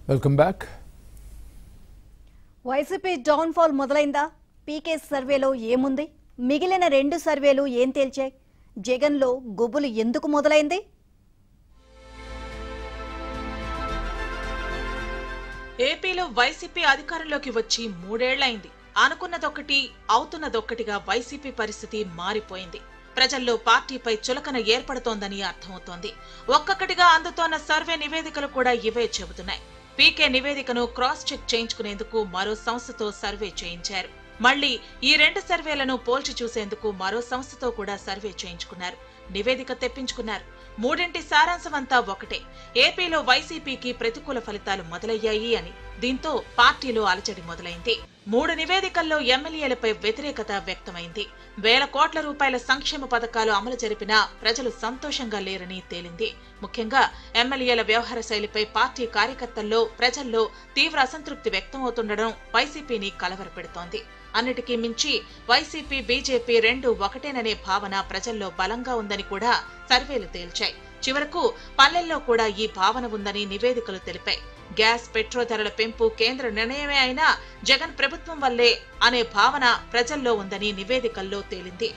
welcome back YCP downfall మొదలైందా PK సర్వేలో ఏముంది మిగిలిన రెండు సర్వేలు ఏం తేల్చాయి జగన్లో గుబులు ఎందుకు మొదలైంది ఏపీలో వైసీపీ అధికారంలోకి వచ్చి మూడేళ్లైంది అనుకున్నదొక్కటి అవుతున్నదొక్కటిగా వైసీపీ పరిస్థితి మారిపోయింది ప్రజల్లో పార్టీపై చులకన ఏర్పడుతోందని అర్థమవుతోంది ఒక్కొక్కటిగా అందుతోన్న సర్వే నివేదికలు కూడా ఇవే చెబుతున్నాయి పీకే నివేదికను క్రాస్ చెక్ చేయించుకునేందుకు మరో సంస్థతో సర్వే చేయించారు మళ్లీ ఈ రెండు సర్వేలను పోల్చి చూసేందుకు మరో సంస్థతో కూడా సర్వే చేయించుకున్నారు నివేదిక తెప్పించుకున్నారు మూడింటి సారాంశమంతా ఒకటే ఏపీలో వైసీపీకి ప్రతికూల ఫలితాలు మొదలయ్యాయి అని దీంతో పార్టీలో అలజడి మొదలైంది మూడు నివేదికల్లో ఎమ్మెల్యేలపై వ్యతిరేకత వ్యక్తమైంది వేల కోట్ల రూపాయల సంక్షేమ పథకాలు అమలు జరిపినా ప్రజలు సంతోషంగా లేరని తేలింది ముఖ్యంగా ఎమ్మెల్యేల వ్యవహార శైలిపై పార్టీ కార్యకర్తల్లో ప్రజల్లో తీవ్ర అసంతృప్తి వ్యక్తమవుతుండడం వైసీపీని కలవరపెడుతోంది అన్నిటికీ మించి వైసీపీ బీజేపీ రెండు ఒకటేననే భావన ప్రజల్లో బలంగా ఉందని కూడా సర్వేలు తేల్చాయి చివరకు పల్లెల్లో కూడా ఈ భావన ఉందని నివేదికలు తెలిపాయి గ్యాస్ పెట్రోల్ ధరల పెంపు కేంద్ర నిర్ణయమే అయినా జగన్ ప్రభుత్వం వల్లే అనే భావన ప్రజల్లో ఉందని నివేదికల్లో తేలింది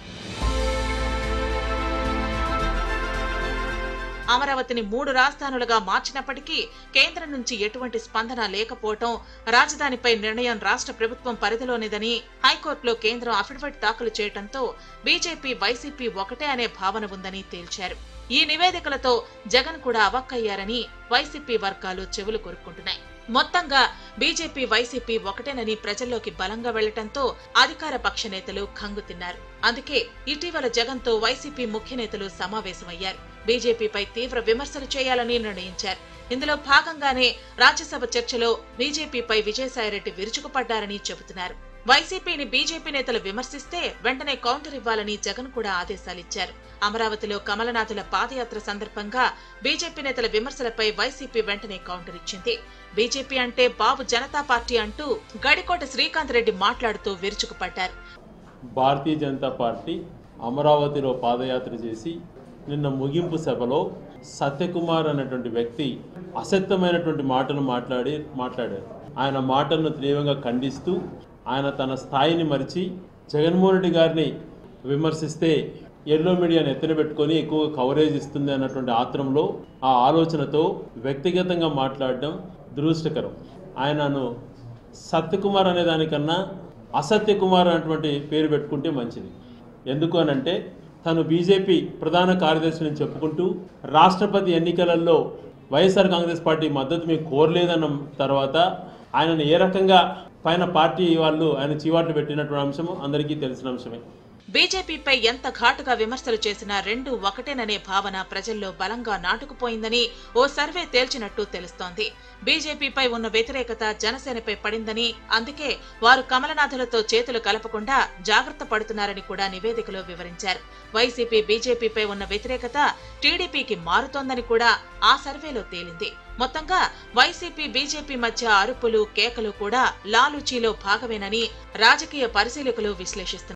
అమరావతిని మూడు రాజధానులుగా మార్చినప్పటికీ కేంద్రం నుంచి ఎటువంటి స్పందన లేకపోవటం రాజధానిపై నిర్ణయం రాష్ట్ర ప్రభుత్వం పరిధిలోనిదని హైకోర్టులో కేంద్రం అఫిడవిట్ దాఖలు చేయడంతో బీజేపీ వైసీపీ ఒకటే అనే భావన ఉందని తేల్చారు ఈ నివేదికలతో జగన్ కూడా అవాక్కయ్యారని వైసీపీ వర్గాలు చెవులు కొరుక్కుంటున్నాయి మొత్తంగా బీజేపీ వైసీపీ ఒకటేనని ప్రజల్లోకి బలంగా వెళ్లటంతో అధికార పక్ష నేతలు ఖంగు తిన్నారు అందుకే ఇటీవల జగన్తో వైసీపీ ముఖ్య నేతలు సమావేశమయ్యారు బీజేపీపై తీవ్ర విమర్శలు చేయాలని నిర్ణయించారు ఇందులో భాగంగానే రాజ్యసభ చర్చలో బీజేపీపై విజయసాయిరెడ్డి విరుచుకుపడ్డారని చెబుతున్నారు వైసీపీని బీజేపీ నేతలు విమర్శిస్తే వెంటనే కౌంటర్ ఇవ్వాలని జగన్ కూడా ఆదేశాలిచ్చారు అమరావతిలో కమలనాథుల పాదయాత్ర సందర్భంగా బీజేపీ నేతల విమర్శలపై వైసీపీ వెంటనే కౌంటర్ ఇచ్చింది బీజేపీ అంటే బాబు జనతా పార్టీ అంటూ గడికోట శ్రీకాంత్ రెడ్డి మాట్లాడుతూ విరుచుకుపడ్డారు భారతీయ జనతా పార్టీ అమరావతిలో పాదయాత్ర చేసి నిన్న ముగింపు సభలో సత్యకుమార్ అనేటువంటి వ్యక్తి అసత్యమైనటువంటి మాటలు మాట్లాడి మాట్లాడారు ఆయన మాటలను తీవ్రంగా ఖండిస్తూ ఆయన తన స్థాయిని మరిచి జగన్మోహన్ రెడ్డి గారిని విమర్శిస్తే ఎల్లో మీడియాను ఎత్తున పెట్టుకొని ఎక్కువ కవరేజ్ ఇస్తుంది అన్నటువంటి ఆత్రంలో ఆ ఆలోచనతో వ్యక్తిగతంగా మాట్లాడడం దురదృష్టకరం ఆయనను సత్యకుమార్ అనే దానికన్నా అసత్యకుమార్ అనేటువంటి పేరు పెట్టుకుంటే మంచిది ఎందుకు అనంటే తను బీజేపీ ప్రధాన కార్యదర్శి అని చెప్పుకుంటూ రాష్ట్రపతి ఎన్నికలలో వైఎస్ఆర్ కాంగ్రెస్ పార్టీ మద్దతు మేము కోరలేదన్న తర్వాత ఆయనను ఏ రకంగా పైన పార్టీ వాళ్ళు ఆయన చీవాట్లు పెట్టినటువంటి అంశం అందరికీ తెలిసిన అంశమే బీజేపీపై ఎంత ఘాటుగా విమర్శలు చేసినా రెండు ఒకటేననే భావన ప్రజల్లో బలంగా నాటుకుపోయిందని ఓ సర్వే తేల్చినట్టు తెలుస్తోంది బీజేపీపై ఉన్న వ్యతిరేకత జనసేనపై పడిందని అందుకే వారు కమలనాథులతో చేతులు కలపకుండా జాగ్రత్త పడుతున్నారని కూడా నివేదికలో వివరించారు వైసీపీ బీజేపీపై ఉన్న వ్యతిరేకత టీడీపీకి మారుతోందని కూడా ఆ సర్వేలో తేలింది మొత్తంగా వైసీపీ బీజేపీ మధ్య అరుపులు కేకలు కూడా లాలూచీలో భాగమేనని రాజకీయ పరిశీలకులు విశ్లేషిస్తున్నారు